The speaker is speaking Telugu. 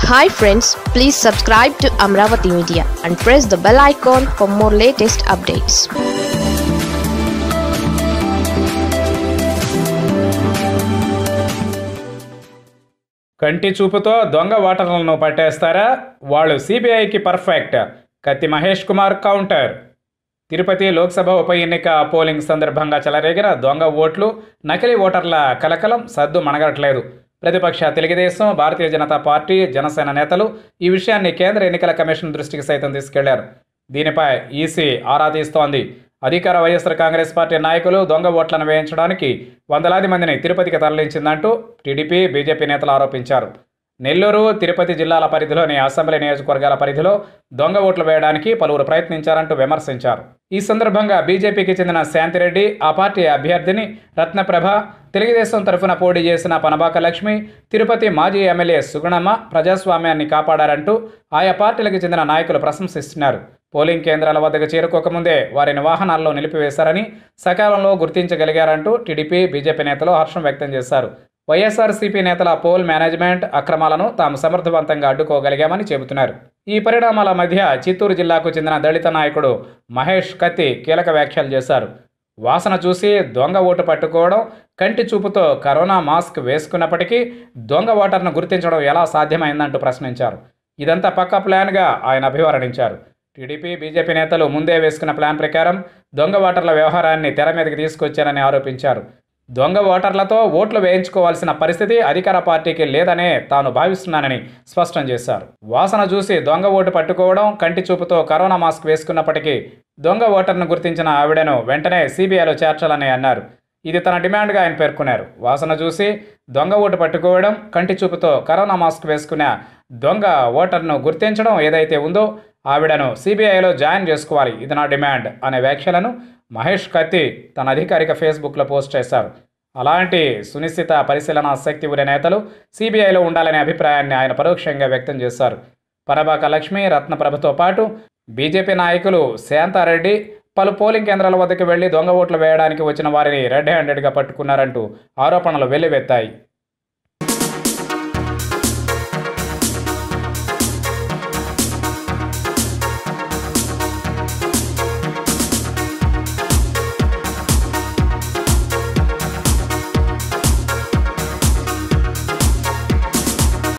hi friends please subscribe to Amaravati media and press the bell icon for more latest updates కంటి చూపుతో దొంగ ఓటర్లను పట్టేస్తారా వాళ్ళు సిబిఐకి పర్ఫెక్ట్ కత్తి మహేష్ కుమార్ కౌంటర్ తిరుపతి లోక్సభ ఉప ఎన్నిక పోలింగ్ సందర్భంగా చెలరేగిన దొంగ ఓట్లు నకిలీ ఓటర్ల కలకలం సద్దు మణగట్లేదు ప్రతిపక్ష తెలుగుదేశం భారతీయ జనతా పార్టీ జనసేన నేతలు ఈ విషయాన్ని కేంద్ర ఎన్నికల కమిషన్ దృష్టికి సైతం తీసుకెళ్లారు దీనిపై ఈసీ ఆరా తీస్తోంది అధికార వైఎస్ఆర్ కాంగ్రెస్ పార్టీ నాయకులు దొంగ ఓట్లను వేయించడానికి వందలాది మందిని తిరుపతికి తరలించిందంటూ టీడీపీ బీజేపీ నేతలు ఆరోపించారు నెల్లూరు తిరుపతి జిల్లాల పరిధిలోని అసెంబ్లీ నియోజకవర్గాల పరిధిలో దొంగ ఓట్లు వేయడానికి పలువురు ప్రయత్నించారంటూ విమర్శించారు ఈ సందర్భంగా బీజేపీకి చెందిన శాంతిరెడ్డి ఆ పార్టీ అభ్యర్థిని రత్నప్రభ తెలుగుదేశం తరఫున పోటీ చేసిన పనబాక లక్ష్మి తిరుపతి మాజీ ఎమ్మెల్యే సుగుణమ్మ ప్రజాస్వామ్యాన్ని కాపాడారంటూ ఆయా పార్టీలకు చెందిన నాయకులు ప్రశంసిస్తున్నారు పోలింగ్ కేంద్రాల వద్దకు చేరుకోకముందే వారిని వాహనాల్లో నిలిపివేశారని సకాలంలో గుర్తించగలిగారంటూ టీడీపీ బీజేపీ నేతలు హర్షం వ్యక్తం చేశారు వైఎస్ఆర్సీపీ నేతల పోల్ మేనేజ్మెంట్ అక్రమాలను తాము సమర్థవంతంగా అడ్డుకోగలిగామని చెబుతున్నారు ఈ పరిణామాల మధ్య చిత్తూరు జిల్లాకు చెందిన దళిత నాయకుడు మహేష్ కత్తి కీలక వ్యాఖ్యలు చేశారు వాసన చూసి దొంగ ఓటు పట్టుకోవడం కంటి చూపుతో కరోనా మాస్క్ వేసుకున్నప్పటికీ దొంగ ఓటర్ను గుర్తించడం ఎలా సాధ్యమైందంటూ ప్రశ్నించారు ఇదంతా పక్క ప్లాన్గా ఆయన అభివర్ణించారు టీడీపీ బీజేపీ నేతలు ముందే వేసుకున్న ప్లాన్ ప్రకారం దొంగ ఓటర్ల వ్యవహారాన్ని తెర మీదకి తీసుకొచ్చారని ఆరోపించారు దొంగ ఓటర్లతో ఓట్లు వేయించుకోవాల్సిన పరిస్థితి అధికార పార్టీకి లేదనే తాను భావిస్తున్నానని స్పష్టం చేశారు వాసన చూసి దొంగ ఓటు పట్టుకోవడం కంటి చూపుతో కరోనా మాస్క్ వేసుకున్నప్పటికీ దొంగ ఓటర్ను గుర్తించిన ఆవిడను వెంటనే సిబిఐలో చేర్చాలని అన్నారు ఇది తన డిమాండ్గా ఆయన పేర్కొన్నారు వాసన చూసి దొంగ ఓటు పట్టుకోవడం కంటి చూపుతో కరోనా మాస్క్ వేసుకున్న దొంగ ఓటర్ను గుర్తించడం ఏదైతే ఉందో ఆవిడను సిబిఐలో జాయిన్ చేసుకోవాలి ఇది నా డిమాండ్ అనే వ్యాఖ్యలను మహేష్ కత్తి తన అధికారిక ఫేస్బుక్లో పోస్ట్ చేశారు అలాంటి సునిశ్చిత పరిశీలన శక్తి ఉన్న నేతలు సిబిఐలో ఉండాలనే అభిప్రాయాన్ని ఆయన పరోక్షంగా వ్యక్తం చేశారు పరబాక లక్ష్మి రత్నప్రభతో పాటు బీజేపీ నాయకులు శాంతారెడ్డి పలు పోలింగ్ కేంద్రాల వద్దకు వెళ్లి దొంగ ఓట్లు వేయడానికి వచ్చిన వారిని రెడ్ హ్యాండెడ్గా పట్టుకున్నారంటూ ఆరోపణలు వెల్లువెత్తాయి